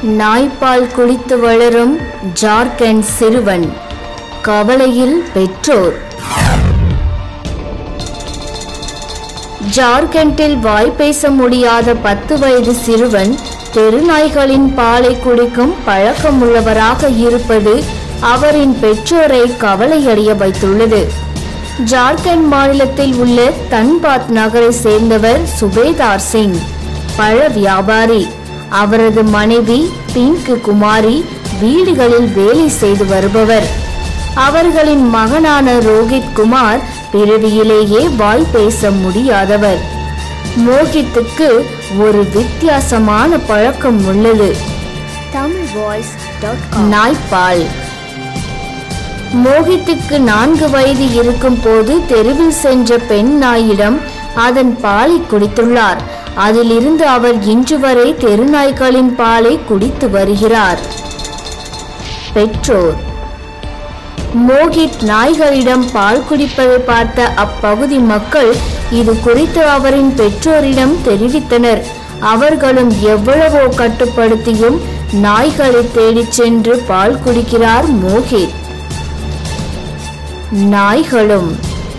நாய்ப்பால் குடித்து வளரும் ஜார்க்கண்ட் சிறுவன் கவலையில் பெற்றோர் ஜார்க்கண்டில் வாய் பேச முடியாத பத்து வயது சிறுவன் தெருநாய்களின் பாலை குடிக்கும் பழக்கமுள்ளவராக இருப்பது அவரின் பெற்றோரை கவலையடைய வைத்துள்ளது ஜார்க்கண்ட் மாநிலத்தில் உள்ள தன்பாத் நகரை சேர்ந்தவர் சுபேதார் சிங் பழ வியாபாரி அவரது மனைவி பிங்க் குமாரி வீடுகளில் வேலை செய்து வருபவர் அவர்களின் மகனான ரோஹித் குமார் பிறவியிலேயே வாய் பேச முடியாதவர் மோகித்துக்கு ஒரு வித்தியாசமான பழக்கம் உள்ளது தமிழ் வாய்ஸ் டாட் நாய்ப்பால் மோகித்துக்கு நான்கு வயது இருக்கும் போது தெருவில் சென்ற பெண் நாயிடம் அதன் பாலை குடித்துள்ளார் அதிலிருந்து அவர் இன்று வரை தெருநாய்களின் பாலை குடித்து வருகிறார் பெற்றோர் மோகித் நாய்களிடம் பால் குடிப்பதை பார்த்த அப்பகுதி மக்கள் இது குறித்து அவரின் பெற்றோரிடம் தெரிவித்தனர் அவர்களும் எவ்வளவோ கட்டுப்படுத்தியும் நாய்களை தேடிச் சென்று பால் குடிக்கிறார் மோகித் நாய்களும்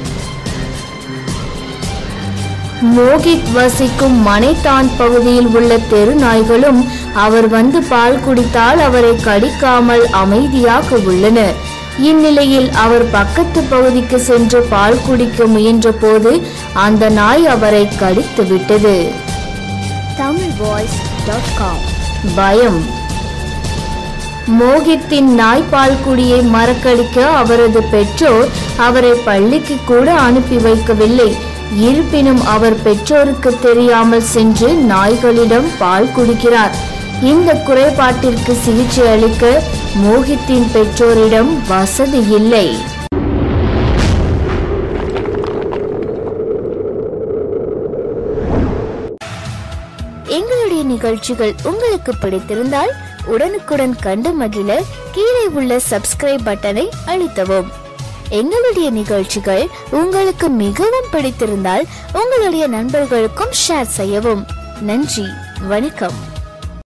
மோகித் வசிக்கும் மனைத்தான் பகுதியில் உள்ள தெரு நாய்களும் அவர் வந்து பால் குடித்தால் அவரை கடிக்காமல் அமைதியாக உள்ளன இந்நிலையில் அவர் பக்கத்து பகுதிக்கு சென்று பால் குடிக்க முயன்ற போது அந்த நாய் அவரை கடித்து விட்டது தமிழ் வாய்ஸ் டாட் காம் பயம் மோகித்தின் நாய்ப்பால் குடியை மறக்கடிக்க அவரது பெற்றோர் அவரை பள்ளிக்கு கூட அனுப்பி வைக்கவில்லை இருப்பினும் அவர் பெற்றோருக்கு தெரியாமல் சென்று நாய்களிடம் பால் குடிக்கிறார் இந்த குறைபாட்டிற்கு சிகிச்சை அளிக்க மோகித்தின் பெற்றோரிடம் வசதி இல்லை எங்களுடைய நிகழ்ச்சிகள் உங்களுக்கு பிடித்திருந்தால் உடனுக்குடன் கண்டு மகிழ கீழே உள்ள சப்ஸ்கிரைப் பட்டனை அழுத்தவும் எங்களுடைய நிகழ்ச்சிகள் உங்களுக்கு மிகவும் பிடித்திருந்தால் உங்களுடைய நண்பர்களுக்கும் ஷேர் செய்யவும் நன்றி வணக்கம்